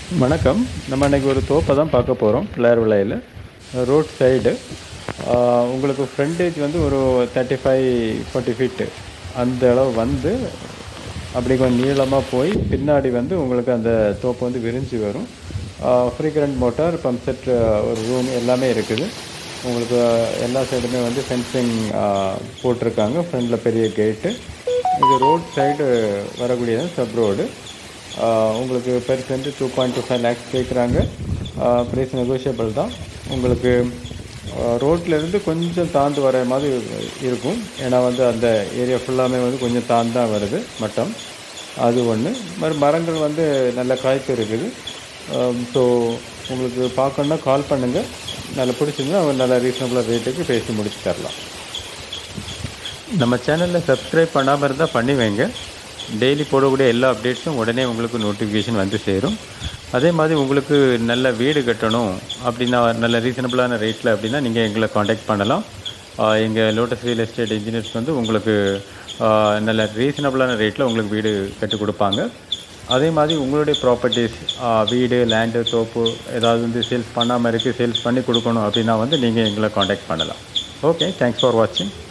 வணக்கம் நம்ம இன்னைக்கு ஒரு தோப்பை தான் பார்க்க போகிறோம் பிள்ளையார் விலையில் ரோட் சைடு உங்களுக்கு ஃப்ரண்டேஜ் வந்து ஒரு தேர்ட்டி ஃபைவ் ஃபார்ட்டி ஃபீட்டு அந்த அளவு வந்து அப்படி கொஞ்சம் நீளமாக போய் பின்னாடி வந்து உங்களுக்கு அந்த தோப்பு வந்து விரிஞ்சு வரும் free current motor pump set ஒரு ரூம் எல்லாமே இருக்குது உங்களுக்கு எல்லா சைடுமே வந்து ஃபென்சிங் போட்டிருக்காங்க ஃப்ரண்டில் பெரிய கேட்டு இது ரோட் சைடு வரக்கூடியது சப் ரோடு உங்களுக்கு per cent two point two five lakhs கேட்குறாங்க ப்ரைஸ் நெகோஷியபிள் தான் உங்களுக்கு ரோட்லேருந்து கொஞ்சம் தாழ்ந்து வர மாதிரி இருக்கும் ஏன்னா வந்து அந்த ஏரியா ஃபுல்லாமே வந்து கொஞ்சம் தாழ்ந்து தான் வருது மட்டம் அது ஒன்று மாதிரி மரங்கள் வந்து நல்ல காய்ப்பு இருக்குது ஸோ உங்களுக்கு பார்க்கணுன்னா கால் பண்ணுங்கள் நல்லா பிடிச்சிருந்தா அவங்க நல்ல ரீசனபுளாக ரேட்டுக்கு பேசி முடிச்சு தரலாம் நம்ம சேனலில் சப்ஸ்கிரைப் பண்ணாமல் இருந்தால் பண்ணி வைங்க டெய்லி போடக்கூடிய எல்லா அப்டேட்ஸும் உடனே உங்களுக்கு நோட்டிஃபிகேஷன் வந்து சேரும் அதே மாதிரி உங்களுக்கு நல்ல வீடு கட்டணும் அப்படின்னா நல்ல ரீசனபிளான ரேட்டில் அப்படின்னா நீங்கள் எங்களை காண்டாக்ட் பண்ணலாம் எங்கள் லோட்டஸ் ரியல் எஸ்டேட் இன்ஜினியர்ஸ் வந்து உங்களுக்கு நல்ல ரீசனபிளான ரேட்டில் உங்களுக்கு வீடு கட்டி கொடுப்பாங்க அதே மாதிரி உங்களுடைய ப்ராப்பர்ட்டிஸ் வீடு லேண்டு தோப்பு ஏதாவது வந்து சேல்ஸ் பண்ணாமல் இருக்குது சேல்ஸ் பண்ணி கொடுக்கணும் அப்படின்னா வந்து நீங்கள் எங்களை காண்டாக்ட் பண்ணலாம் ஓகே தேங்க்ஸ் ஃபார் வாட்சிங்